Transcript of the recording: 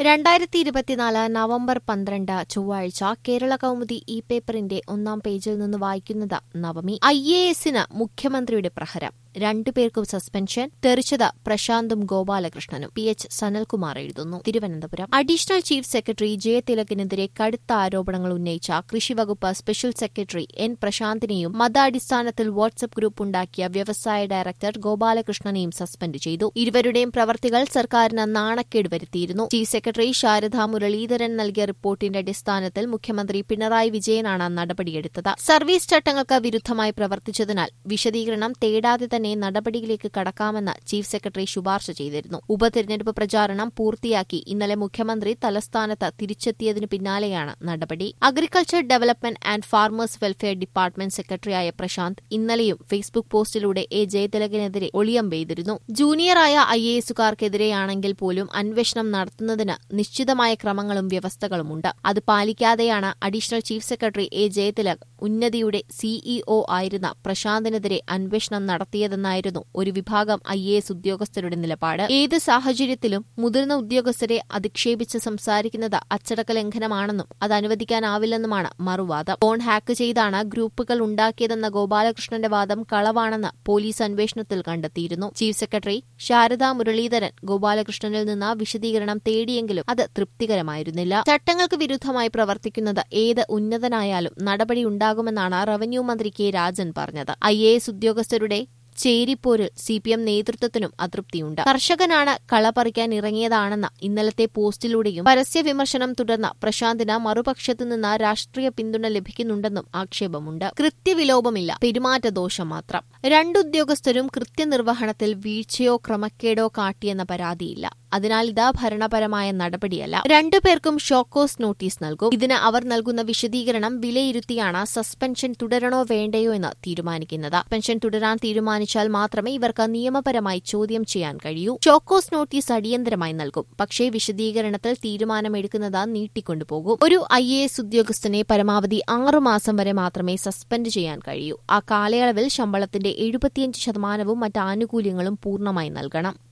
രണ്ടായിരത്തി ഇരുപത്തിനാല് നവംബർ പന്ത്രണ്ട് ചൊവ്വാഴ്ച കേരള കൗമുദി ഇ പേപ്പറിന്റെ ഒന്നാം പേജിൽ നിന്ന് വായിക്കുന്നത് നവമി ഐ എ എസിന് മുഖ്യമന്ത്രിയുടെ പ്രഹരം രണ്ടുപേർക്കും സസ്പെൻഷൻ തെറിച്ചത് പ്രശാന്തും ഗോപാലകൃഷ്ണനും പി എച്ച് സനൽകുമാർ എഴുതുന്നു തിരുവനന്തപുരം അഡീഷണൽ ചീഫ് സെക്രട്ടറി ജയതിലകിനെതിരെ കടുത്ത ആരോപണങ്ങൾ ഉന്നയിച്ച കൃഷിവകുപ്പ് സ്പെഷ്യൽ സെക്രട്ടറി എൻ പ്രശാന്തിനെയും മതാടിസ്ഥാനത്തിൽ വാട്സ്ആപ്പ് ഗ്രൂപ്പ് ഉണ്ടാക്കിയ വ്യവസായ ഡയറക്ടർ ഗോപാലകൃഷ്ണനെയും സസ്പെൻഡ് ചെയ്തു ഇരുവരുടെയും പ്രവർത്തികൾ സർക്കാരിന് നാണക്കേട് വരുത്തിയിരുന്നു ചീഫ് സെക്രട്ടറി ശാരദ മുരളീധരൻ നൽകിയ റിപ്പോർട്ടിന്റെ അടിസ്ഥാനത്തിൽ മുഖ്യമന്ത്രി പിണറായി വിജയനാണ് നടപടിയെടുത്തത് സർവീസ് ചട്ടങ്ങൾക്ക് വിരുദ്ധമായി പ്രവർത്തിച്ചതിനാൽ വിശദീകരണം തേടാതെ തന്നെ നടപടിയിലേക്ക് കടക്കാമെന്ന് ചീഫ് സെക്രട്ടറി ശുപാർശ ചെയ്തിരുന്നു ഉപതെരഞ്ഞെടുപ്പ് പ്രചാരണം പൂർത്തിയാക്കി ഇന്നലെ മുഖ്യമന്ത്രി തലസ്ഥാനത്ത് തിരിച്ചെത്തിയതിനു പിന്നാലെയാണ് നടപടി agriculture development and farmers welfare department സെക്രട്ടറിയായ പ്രശാന്ത് ഇന്നലെയും ഫേസ്ബുക്ക് പോസ്റ്റിലൂടെ എ ജയതിലകിനെതിരെ ഒളിയമ്പെയ്തിരുന്നു ജൂനിയറായ ഐ എ എസുകാർക്കെതിരെയാണെങ്കിൽ പോലും അന്വേഷണം നടത്തുന്നതിന് നിശ്ചിതമായ ക്രമങ്ങളും വ്യവസ്ഥകളുമുണ്ട് അത് പാലിക്കാതെയാണ് additional chief secretary A Jayathilak ഉന്നതിയുടെ സിഇഒ ആയിരുന്ന പ്രശാന്തിനെതിരെ അന്വേഷണം നടത്തിയതെന്നായിരുന്നു ഒരു വിഭാഗം ഐ എ എസ് ഉദ്യോഗസ്ഥരുടെ നിലപാട് ഏത് സാഹചര്യത്തിലും മുതിർന്ന ഉദ്യോഗസ്ഥരെ അധിക്ഷേപിച്ച് സംസാരിക്കുന്നത് അച്ചടക്ക ലംഘനമാണെന്നും അത് അനുവദിക്കാനാവില്ലെന്നുമാണ് മറുവാദം ഫോൺ ഹാക്ക് ചെയ്താണ് ഗ്രൂപ്പുകൾ ഉണ്ടാക്കിയതെന്ന ഗോപാലകൃഷ്ണന്റെ വാദം കളവാണെന്ന് പോലീസ് അന്വേഷണത്തിൽ കണ്ടെത്തിയിരുന്നു ചീഫ് സെക്രട്ടറി ശാരദാ മുരളീധരൻ ഗോപാലകൃഷ്ണനിൽ നിന്ന് വിശദീകരണം തേടിയെങ്കിലും അത് തൃപ്തികരമായിരുന്നില്ല ചട്ടങ്ങൾക്ക് വിരുദ്ധമായി പ്രവർത്തിക്കുന്നത് ഏത് ഉന്നതനായാലും നടപടി ഉണ്ടാകുമെന്നാണ് റവന്യൂ മന്ത്രി കെ രാജൻ പറഞ്ഞത് ഐ എ എസ് ഉദ്യോഗസ്ഥരുടെ ചേരിപ്പോരിൽ സി പി എം നേതൃത്വത്തിനും അതൃപ്തിയുണ്ട് കർഷകനാണ് കള പറിക്കാൻ ഇറങ്ങിയതാണെന്ന ഇന്നലത്തെ പോസ്റ്റിലൂടെയും പരസ്യ വിമർശനം തുടർന്ന പ്രശാന്തിന് മറുപക്ഷത്തു നിന്ന് രാഷ്ട്രീയ പിന്തുണ ലഭിക്കുന്നുണ്ടെന്നും ആക്ഷേപമുണ്ട് കൃത്യവിലോപമില്ല പെരുമാറ്റദോഷം മാത്രം രണ്ടുദ്യോഗസ്ഥരും കൃത്യനിർവഹണത്തിൽ വീഴ്ചയോ ക്രമക്കേടോ കാട്ടിയെന്ന പരാതിയില്ല അതിനാൽ ഇത് ഭരണപരമായ നടപടിയല്ല രണ്ടുപേർക്കും ഷോക്കോസ് നോട്ടീസ് നൽകും ഇതിന് അവർ നൽകുന്ന വിശദീകരണം വിലയിരുത്തിയാണ് സസ്പെൻഷൻ തുടരണോ വേണ്ടയോ എന്ന് തീരുമാനിക്കുന്നത് സസ്പെൻഷൻ തുടരാൻ തീരുമാനിച്ചാൽ മാത്രമേ ഇവർക്ക് നിയമപരമായി ചോദ്യം ചെയ്യാൻ കഴിയൂ ഷോക്കോസ് നോട്ടീസ് അടിയന്തരമായി നൽകും പക്ഷേ വിശദീകരണത്തിൽ തീരുമാനമെടുക്കുന്നത് നീട്ടിക്കൊണ്ടുപോകും ഒരു ഐ എ എസ് ഉദ്യോഗസ്ഥനെ പരമാവധി ആറുമാസം വരെ മാത്രമേ സസ്പെൻഡ് ചെയ്യാൻ കഴിയൂ ആ കാലയളവിൽ ശമ്പളത്തിന്റെ എഴുപത്തിയഞ്ച് ശതമാനവും മറ്റ് ആനുകൂല്യങ്ങളും പൂർണ്ണമായി നൽകണം